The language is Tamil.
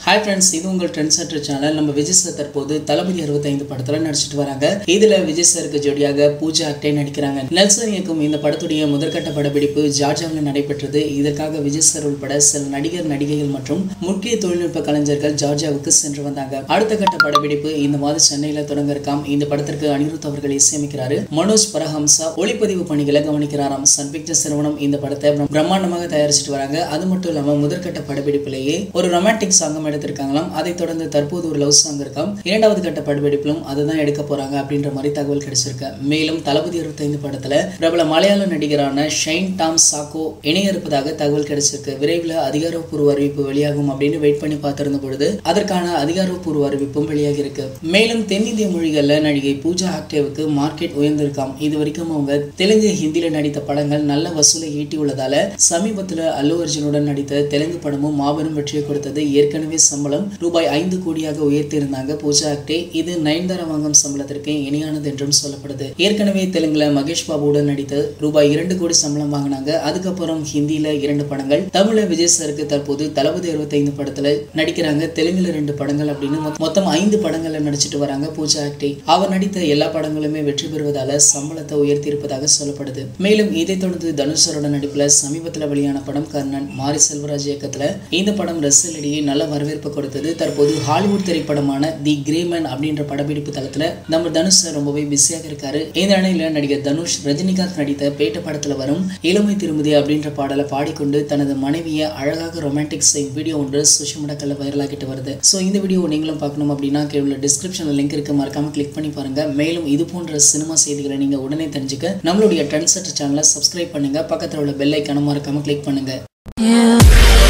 ஹாய் ஃப்ரெண்ட்ஸ் இது உங்கள் ட்ரெண்ட் சென்டர் சேனல் நம்ம விஜய் சார் தற்போது தளபதி அறுபத்தைந்து படத்துல நடிச்சிட்டு வராங்க இதுல விஜய் சாருக்கு ஜோடியாக பூஜா அக்டே நடிக்கிறாங்க நெல்சன் இயக்கும் இந்த படத்துடைய முதற்கட்ட படப்பிடிப்பு ஜார்ஜாவில் நடைபெற்றது இதற்காக விஜய் சார் உள்பட சில நடிகர் நடிகைகள் மற்றும் முக்கிய தொழில்நுட்ப கலைஞர்கள் ஜார்ஜியாவுக்கு சென்று வந்தாங்க அடுத்த கட்ட படப்பிடிப்பு இந்த மாதம் சென்னையில தொடங்க இருக்காம் இந்த படத்திற்கு அனிருத் அவர்கள் இசையமைக்கிறாரு மனோஜ் பரஹம்சா ஒளிப்பதிவு பணிகளை கவனிக்கிறாராம் சன் பிக்சர்ஸ் நிறுவனம் இந்த படத்தை பிரம்மாண்டமாக தயாரிச்சிட்டு வராங்க அது மட்டும் இல்லாம முதற்கட்ட படப்பிடிப்பிலேயே ஒரு ரொமான்டிக் சாங்கம் எடுத்திருக்காங்களாம் அதை தொடர்ந்து தற்போது ஒரு லவ் சாங் இருக்காம் இரண்டாவது கட்ட படப்பிடிப்பிலும் அதுதான் எடுக்க போறாங்க அப்படின்ற மாதிரி தகவல் கிடைச்சிருக்கு மேலும் தளபதி அறுபத்தைந்து படத்துல பிரபல மலையாள நடிகரான ஷைன் டாம் சாக்கோ இணைய இருப்பதாக தகவல் கிடைச்சிருக்கு விரைவில் அதிகாரப்பூர்வ அறிவிப்பு வெளியாகும் அப்படின்னு வெயிட் பண்ணி பார்த்திருந்த பொழுது அதற்கான அதிகாரப்பூர்வ அறிவிப்பும் வெளியாகி இருக்கு மேலும் தென்னிந்திய மொழிகள்ல நடிகை பூஜா ஆக்டேவுக்கு மார்க்கெட் உயர்ந்திருக்காம் இது வரைக்கும் அவங்க தெலுங்கு ஹிந்தியில நடித்த படங்கள் நல்ல வசூலை ஈட்டியுள்ளதால சமீபத்துல அல்லு அர்ஜுனுடன் நடித்த தெலுங்கு படமும் மாபெரும் வெற்றியை கொடுத்தது ஏற்கனவே சம்பளம் ரூபாய் ஐந்து கோடியாக உயர்த்தி இருந்தாங்க பூஜா ஆக்டே இது நயன்தாரா வாங்கும் சம்பளத்திற்கு இணையானது என்றும் சொல்லப்படுது ஏற்கனவே தெலுங்குல மகேஷ் பாபுவுடன் நடித்து ரூபாய் இரண்டு கோடி சம்பளம் வாங்கினாங்க அதுக்கப்புறம் ஹிந்தியில இரண்டு படங்கள் தமிழ்ல விஜய் சாருக்கு தற்போது தளபதி அறுபத்தைந்து படத்துல நடிக்கிறாங்க தெலுங்குல ரெண்டு படங்கள் அப்படின்னு மொ- மொத்தம் ஐந்து படங்கள்ல நடிச்சிட்டு வராங்க பூஜா ஆக்டே அவர் நடித்த எல்லா படங்களுமே வெற்றி பெறுவதால சம்பளத்தை உயர்த்தி இருப்பதாக சொல்லப்படுது மேலும் இதைத் தொடர்ந்து தனுஷரோட நடிப்புல சமீபத்துல வெளியான படம் கர்ணன் மாரி செல்வராஜ் இயக்கத்துல இந்த படம் ரசிகர்களிடையே நல்ல வரவேற்பு கொடுத்தது தற்போது ஹாலிவுட் திரைப்படமான தி கிரேமன் அப்படின்ற படப்பிடிப்பு தளத்துல நம்ம தனுஷ் சார் ரொம்பவே பிஸியாக இருக்காரு இந்த நிலையில நடிகர் தனுஷ் ரஜினிகாந்த் நடித்த பேட்ட படத்துல வரும் இளமை திருமதி அப்படின்ற பாடலை பாடிக்கொண்டு தனது மனைவியை அழகாக ரொமான்டிக் செய்யும் வீடியோ ஒன்று சோஷியல் மீடியாக்களில் வைரலாகிட்டு வருது ஸோ இந்த வீடியோ நீங்களும் பார்க்கணும் அப்படின்னா கீழே டிஸ்கிரிப்ஷனில் லிங்க் இருக்கு மறக்காம கிளிக் பண்ணி பாருங்க மேலும் இது போன்ற சினிமா செய்திகளை நீங்க உடனே தெரிஞ்சுக்க நம்மளுடைய ட்ரெண்ட் செட் சேனலை சப்ஸ்கிரைப் பண்ணுங்க பக்கத்தில் உள்ள பெல் ஐக்கான மறக்காம கிளிக் பண்ணுங்க You